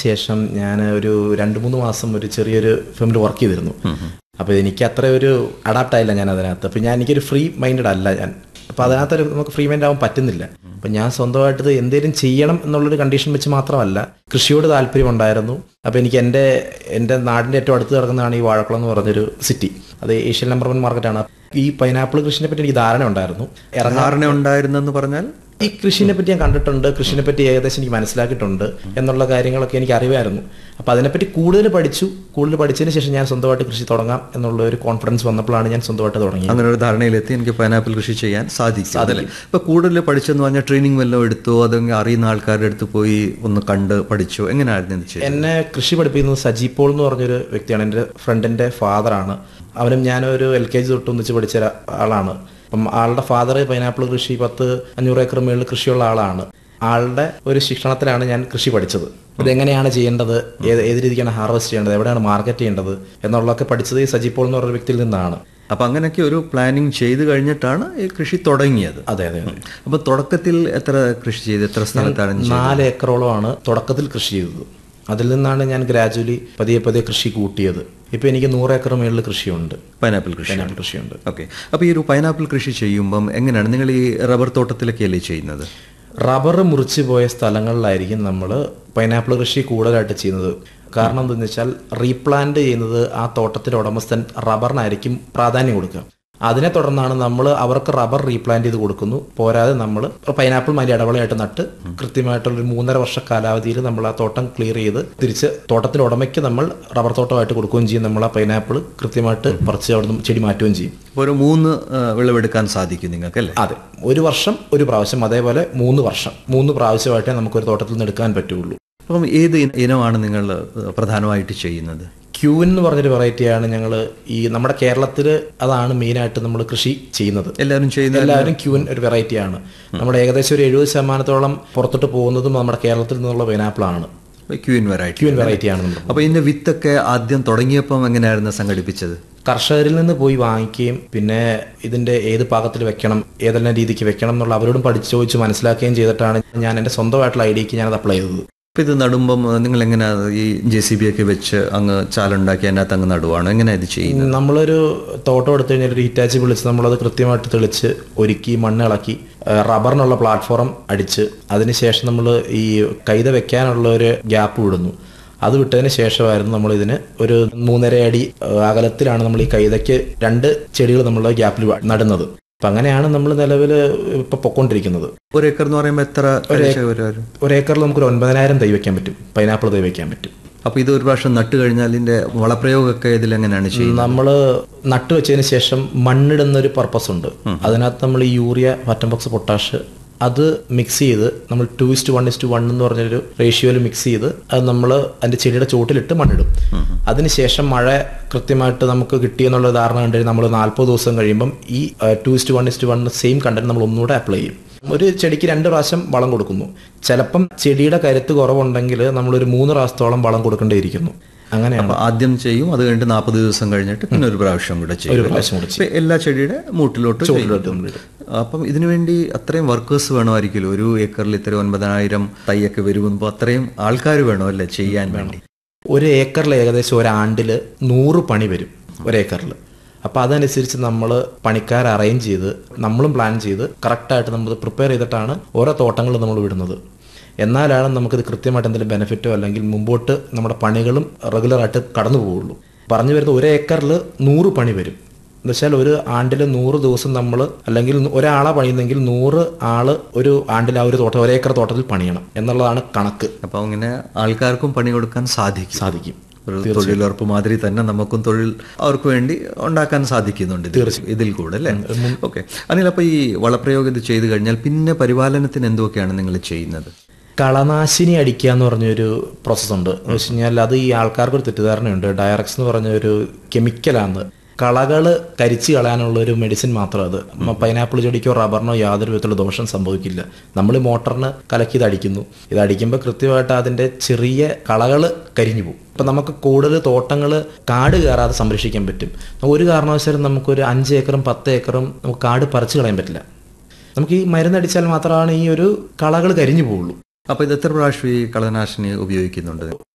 ശേഷം ഞാൻ ഒരു രണ്ട് മൂന്ന് മാസം ഒരു ചെറിയൊരു ഫിലിമിൽ വർക്ക് ചെയ്തിരുന്നു അപ്പോൾ എനിക്ക് അത്ര ഒരു അഡാപ്റ്റ് ആയില്ല ഞാൻ അതിനകത്ത് അപ്പോൾ ഞാൻ എനിക്കൊരു ഫ്രീ മൈൻഡഡ് അല്ല ഞാൻ അപ്പോൾ അതിനകത്ത് ഒരു നമുക്ക് ഫ്രീ മൈൻഡ് ആവാൻ പറ്റുന്നില്ല അപ്പം ഞാൻ സ്വന്തമായിട്ട് ഇത് എന്തെങ്കിലും ചെയ്യണം എന്നുള്ളൊരു കണ്ടീഷൻ വെച്ച് മാത്രമല്ല കൃഷിയോട് താല്പര്യമുണ്ടായിരുന്നു അപ്പോൾ എനിക്ക് എൻ്റെ എൻ്റെ നാടിൻ്റെ ഏറ്റവും അടുത്ത് കിടക്കുന്നതാണ് ഈ വാഴക്കുളം എന്ന് പറഞ്ഞൊരു സിറ്റി അത് ഏഷ്യൻ നമ്പർ വൺ മാർക്കറ്റാണ് ഈ പൈനാപ്പിൾ കൃഷിനെ പറ്റി എനിക്ക് ധാരണ ഉണ്ടായിരുന്നു ഇറങ്ങാൻ ധാരണ ഉണ്ടായിരുന്നെന്ന് പറഞ്ഞാൽ ഈ കൃഷിനെ പറ്റി ഞാൻ കണ്ടിട്ടുണ്ട് കൃഷിനെ പറ്റി ഏകദേശം എനിക്ക് മനസ്സിലാക്കിയിട്ടുണ്ട് എന്നുള്ള കാര്യങ്ങളൊക്കെ എനിക്ക് അറിവായിരുന്നു അപ്പോൾ അതിനെപ്പറ്റി കൂടുതൽ പഠിച്ചു കൂടുതൽ പഠിച്ചതിന് ശേഷം ഞാൻ സ്വന്തമായിട്ട് കൃഷി തുടങ്ങാം എന്നുള്ള ഒരു കോൺഫിഡൻസ് വന്നപ്പോഴാണ് ഞാൻ സ്വന്തമായിട്ട് തുടങ്ങിയത് അങ്ങനെ ഒരു ധാരണയിലെത്തി എനിക്ക് പൈനാപ്പിൾ കൃഷി ചെയ്യാൻ സാധിക്കും അതല്ലേ ഇപ്പൊ കൂടുതൽ പഠിച്ചെന്ന് പറഞ്ഞാൽ ട്രെയിനിങ് വല്ലതും എടുത്തോ അതെങ്കിൽ അറിയുന്ന ആൾക്കാരുടെ അടുത്ത് പോയി ഒന്ന് കണ്ട് പഠിച്ചോ എങ്ങനെയായിരുന്നു ഇത് ചെയ്തത് എന്നെ കൃഷി പഠിപ്പിക്കുന്നത് സജി പോൾ എന്ന് പറഞ്ഞൊരു വ്യക്തിയാണ് എൻ്റെ ഫ്രണ്ടിൻ്റെ ഫാദറാണ് അവനും ഞാനൊരു എൽ കെ ജി തൊട്ട് ഒന്നിച്ച് പഠിച്ച ഒരാ- ആളാണ് അപ്പം ആളുടെ ഫാദർ പൈനാപ്പിൾ കൃഷി പത്ത് അഞ്ഞൂറ് ഏക്കർ മേളിൽ കൃഷിയുള്ള ആളാണ് ആളുടെ ഒരു ശിക്ഷണത്തിലാണ് ഞാൻ കൃഷി പഠിച്ചത് ഇതെങ്ങനെയാണ് ചെയ്യേണ്ടത് ഏത് ഏത് രീതിക്കാണ് ഹാർവെസ്റ്റ് ചെയ്യേണ്ടത് എവിടെയാണ് മാർക്കറ്റ് ചെയ്യേണ്ടത് എന്നുള്ളതൊക്കെ പഠിച്ചത് ഈ സജി പോൾ എന്ന് പറഞ്ഞ വ്യക്തിയിൽ നിന്നാണ് അപ്പൊ അങ്ങനെയൊക്കെ ഒരു പ്ലാനിങ് ചെയ്ത് കഴിഞ്ഞിട്ടാണ് ഈ കൃഷി തുടങ്ങിയത് അതെ അതെ അതെ അപ്പൊ തുടക്കത്തിൽ എത്ര കൃഷി ചെയ്ത് എത്ര സ്ഥലത്താണ് ചെയ്തത്? നാല് ഏക്കറോളമാണ് തുടക്കത്തിൽ കൃഷി ചെയ്തത് അതിൽ നിന്നാണ് ഞാൻ ഗ്രാജുവലി പതിയെ പതിയെ കൃഷി കൂട്ടിയത് ഇപ്പൊ എനിക്ക് നൂറ് ഏക്കർ മേളിൽ കൃഷിയുണ്ട് പൈനാപ്പിൾ കൃഷി പൈനാപ്പിൾ കൃഷിയുണ്ട് ഓക്കെ അപ്പൊ ഈ ഒരു പൈനാപ്പിൾ കൃഷി ചെയ്യുമ്പം എങ്ങനെയാണ് നിങ്ങൾ ഈ റബ്ബർ തോട്ടത്തിലൊക്കെയല്ലേ ചെയ്യുന്നത് റബ്ബർ മുറിച്ച് പോയ സ്ഥലങ്ങളിലായിരിക്കും നമ്മൾ പൈനാപ്പിൾ കൃഷി കൂടുതലായിട്ട് ചെയ്യുന്നത് കാരണം എന്താണെന്ന് വെച്ചാൽ റീപ്ലാന്റ് ചെയ്യുന്നത് ആ തോട്ടത്തിൻ്റെ ഉടമസ്ഥൻ റബ്ബറിനായിരിക്കും പ്രാധാന്യം കൊടുക്കുക അതിനെ തുടർന്നാണ് നമ്മൾ അവർക്ക് റബ്ബർ റീപ്ലാന്റ് ചെയ്ത് കൊടുക്കുന്നു പോരാതെ നമ്മൾ പൈനാപ്പിൾ മതി ഇടവേളയായിട്ട് നട്ട് കൃത്യമായിട്ടുള്ള ഒരു മൂന്നര വർഷ കാലാവധിയിൽ നമ്മൾ ആ തോട്ടം ക്ലിയർ ചെയ്ത് തിരിച്ച് തോട്ടത്തിന്റെ ഉടമയ്ക്ക് നമ്മൾ റബ്ബർ തോട്ടമായിട്ട് കൊടുക്കുകയും ചെയ്യും നമ്മൾ ആ പൈനാപ്പിൾ കൃത്യമായിട്ട് പറിച്ച് അവിടെ നിന്ന് ചെടി മാറ്റുകയും ചെയ്യും അപ്പൊ ഒരു മൂന്ന് ആ, വിളവെടുക്കാൻ സാധിക്കും നിങ്ങൾക്ക് അല്ലേ അതെ ഒരു വർഷം ഒരു പ്രാവശ്യം അതേപോലെ മൂന്ന് വർഷം മൂന്ന് പ്രാവശ്യമായിട്ടേ നമുക്കൊരു തോട്ടത്തിൽ നിന്ന് എടുക്കാൻ പറ്റുള്ളൂ അപ്പം ഏത് ഇന- ഇനമാണ് നിങ്ങൾ ആ, പ്രധാനമായിട്ട് ചെയ്യുന്നത് ക്യൂൻ എന്ന് പറഞ്ഞൊരു വെറൈറ്റിയാണ് ഞങ്ങൾ ഈ നമ്മുടെ കേരളത്തിൽ അതാണ് മെയിനായിട്ട് നമ്മൾ കൃഷി ചെയ്യുന്നത് എല്ലാവരും ചെയ്യുന്ന എല്ലാവരും ക്യൂൻ ഒരു വെറൈറ്റിയാണ് നമ്മുടെ ഏകദേശം ഒരു എഴുപത് ശതമാനത്തോളം പുറത്തോട്ട് പോകുന്നതും നമ്മുടെ കേരളത്തിൽ നിന്നുള്ള പൈനാപ്പിളാണ് ക്യൂൻ വെറൈറ്റി ക്യൂൻ വെറൈറ്റിയാണ് നമ്മൾ അപ്പൊ ഇതിന്റെ വിത്തൊക്കെ ആദ്യം തുടങ്ങിയപ്പം എങ്ങനെയായിരുന്നു സംഘടിപ്പിച്ചത് കർഷകരിൽ നിന്ന് പോയി വാങ്ങിക്കുകയും പിന്നെ ഇതിന്റെ ഏത് പാകത്തിൽ വെക്കണം ഏതെല്ലാം രീതിക്ക് വെക്കണം എന്നുള്ള അവരോടും പഠിച്ചു ചോദിച്ച് മനസ്സിലാക്കുകയും ചെയ്തിട്ടാണ് ഞാൻ എൻ്റെ സ്വന്തമായിട്ടുള്ള ഐഡിയക്ക് ഞാനത് അപ്ലൈ ചെയ്തത് അപ്പൊ ഇത് നടുമ്പം ആ, നിങ്ങൾ എങ്ങനെയാ ഈ ജെ സി ബി ഒക്കെ വെച്ച് അങ്ങ് ചാലുണ്ടാക്കി അതിനകത്ത് അങ്ങ് നടുവാണ് എങ്ങനെയാ ഇത് ചെയ്യുന്നത് നമ്മളൊരു തോട്ടം എടുത്തു കഴിഞ്ഞാൽ ഒരു ഹിറ്റാച്ചി വിളിച്ച് നമ്മളത് കൃത്യമായിട്ട് തെളിച്ച് ഒരുക്കി മണ്ണ് ഇളക്കി ആ, റബ്ബറിനുള്ള പ്ലാറ്റ്ഫോം അടിച്ച് അതിനുശേഷം നമ്മൾ ഈ കൈത വെക്കാനുള്ള ഒരു ഗ്യാപ്പ് വിടുന്നു അത് വിട്ടതിന് ശേഷമായിരുന്നു നമ്മൾ ഇതിന് ഒരു മൂന്നര അടി ആ, അകലത്തിലാണ് നമ്മൾ ഈ കൈതയ്ക്ക് രണ്ട് ചെടികൾ നമ്മൾ ഗ്യാപ്പിൽ നടുന്നത് അപ്പം അങ്ങനെയാണ് നമ്മൾ നിലവിൽ ഇപ്പൊ പൊക്കോണ്ടിരിക്കുന്നത് ഒരു ഏക്കർ എന്ന് പറയുമ്പോൾ എത്ര കഴിച്ച ഒരു ഒരു ഏക്കറിൽ നമുക്കൊരു ഒൻപതിനായിരം തൈ വെക്കാൻ പറ്റും പൈനാപ്പിൾ തൈ വെക്കാൻ പറ്റും അപ്പൊ ഇത് ഒരു പ്രാവശ്യം നട്ട് കഴിഞ്ഞാൽ ഇതിന്റെ വളപ്രയോഗമൊക്കെ ഇതിൽ എങ്ങനെയാണ് ചെയ്യുന്നത് നമ്മൾ നട്ടു വെച്ചതിന് ശേഷം മണ്ണിടുന്ന ഒരു പർപ്പസ് ഉണ്ട് അതിനകത്ത് നമ്മൾ ഈ യൂറിയ വറ്റംബോക്സ് പൊട്ടാഷ് അത് മിക്സ് ചെയ്ത് നമ്മൾ two is to one is to one എന്ന് പറഞ്ഞൊരു റേഷ്യോയിൽ മിക്സ് ചെയ്ത് അത് നമ്മൾ അതിന്റെ ചെടിയുടെ ചോട്ടിലിട്ട് മണ്ണിടും അതിനുശേഷം മഴ കൃത്യമായിട്ട് നമുക്ക് കിട്ടിയെന്നുള്ള ധാരണ കണ്ടു നമ്മൾ നാൽപ്പത് ദിവസം കഴിയുമ്പം ഈ two is to one is to one same content നമ്മൾ ഒന്നുകൂടെ അപ്ലൈ ചെയ്യും ഒരു ചെടിക്ക് രണ്ട് പ്രാവശ്യം വളം കൊടുക്കുന്നു ചിലപ്പം ചെടിയുടെ കരുത്ത് കുറവുണ്ടെങ്കിൽ നമ്മളൊരു മൂന്ന് പ്രാവശ്യത്തോളം വളം കൊടുക്കേണ്ടിയിരിക്കുന്നു അങ്ങനെയാണ് അപ്പൊ ആദ്യം ചെയ്യും അത് കഴിഞ്ഞിട്ട് നാൽപ്പത് ദിവസം കഴിഞ്ഞിട്ട് പിന്നെ ഒരു പ്രാവശ്യം കൂടെ ചെയ്യും ഒരു പ്രാവശ്യം കൂടെ അപ്പൊ എല്ലാ ചെടിയുടെ മൂട്ടിലോട്ട് ചെയ്യും. ചോട്ടിലോട്ട് നമ്മളിടും. അപ്പം ഇതിനു വേണ്ടി അത്രയും വർക്കേഴ്സ് വേണമായിരിക്കുമല്ലോ ഒരു ഏക്കറിൽ ഇത്ര ഒൻപതിനായിരം തൈയൊക്കെ വരുമ്പോൾ അത്രയും ആൾക്കാർ വേണോ അല്ലേ ചെയ്യാൻ വേണ്ടി ഒരു ഏക്കറിൽ ഏകദേശം ഒരാണ്ടിൽ നൂറ് പണി വരും ഒരേക്കറിൽ അപ്പോൾ അതനുസരിച്ച് നമ്മൾ പണിക്കാരെ അറേഞ്ച് ചെയ്ത് നമ്മളും പ്ലാൻ ചെയ്ത് കറക്റ്റായിട്ട് നമ്മൾ പ്രിപ്പയർ ചെയ്തിട്ടാണ് ഓരോ തോട്ടങ്ങൾ നമ്മൾ വിടുന്നത് എന്നാലാണ് നമുക്കിത് കൃത്യമായിട്ട് എന്തെങ്കിലും ബെനിഫിറ്റോ അല്ലെങ്കിൽ മുമ്പോട്ട് നമ്മുടെ പണികളും റെഗുലറായിട്ട് കടന്നു പോവുള്ളൂ പറഞ്ഞു വരുന്ന ഒരു ഏക്കറിൽ നൂറ് പണി വരും എന്ന് വെച്ചാൽ ഒരു ആണ്ടിൽ നൂറ് ദിവസം നമ്മൾ അല്ലെങ്കിൽ ഒരാളെ പണിയുന്നെങ്കിൽ നൂറ് ആള് ഒരു ആണ്ടിൽ ആ ഒരു തോട്ടം ഒരേക്കർ തോട്ടത്തിൽ പണിയണം എന്നുള്ളതാണ് കണക്ക് അപ്പൊ അങ്ങനെ ആൾക്കാർക്കും പണി കൊടുക്കാൻ സാധിക്കും സാധിക്കും ഒരു തൊഴിലുറപ്പ് മാതിരി തന്നെ നമുക്കും തൊഴിൽ അവർക്ക് വേണ്ടി ഉണ്ടാക്കാൻ സാധിക്കുന്നുണ്ട് ഇതിൽ. ഇതിൽ കൂടെ അല്ലേ ഓക്കെ അനിൽ അപ്പൊ ഈ വളപ്രയോഗം ഇത് ചെയ്തു കഴിഞ്ഞാൽ പിന്നെ പരിപാലനത്തിന് എന്തൊക്കെയാണ് നിങ്ങൾ ചെയ്യുന്നത് കളനാശിനി അടിക്കുക എന്ന് പറഞ്ഞൊരു പ്രോസസ്സ് ഉണ്ട് എന്ന് വെച്ച് കഴിഞ്ഞാൽ അത് ഈ ആൾക്കാർക്ക് ഒരു തെറ്റിദ്ധാരണയുണ്ട് ഡയറക്സ് എന്ന് പറഞ്ഞ ഒരു കെമിക്കലാണ് കളകൾ കരിച്ച് കളയാനുള്ള ഒരു മെഡിസിൻ മാത്രം അത് പൈനാപ്പിൾ ചെടിക്കോ റബ്ബറിനോ യാതൊരു വിധത്തിലുള്ള ദോഷം സംഭവിക്കില്ല നമ്മൾ മോട്ടറിന് കലക്കി ഇത് അടിക്കുന്നു ഇത് അടിക്കുമ്പോൾ കൃത്യമായിട്ട് അതിൻ്റെ ചെറിയ കളകൾ കരിഞ്ഞു പോകും അപ്പം നമുക്ക് കൂടുതൽ തോട്ടങ്ങൾ കാട് കയറാതെ സംരക്ഷിക്കാൻ പറ്റും ഒരു കാരണവശാലും നമുക്കൊരു അഞ്ച് ഏക്കറും പത്ത് ഏക്കറും നമുക്ക് കാട് പറിച്ചു കളയാൻ പറ്റില്ല നമുക്ക് ഈ മരുന്നടിച്ചാൽ മാത്രമാണ് ഈ ഒരു കളകൾ കരിഞ്ഞു പോവുള്ളൂ അപ്പൊ ഇത് എത്ര പ്രാവശ്യം ഈ കളനാശിനി ഉപയോഗിക്കുന്നുണ്ട്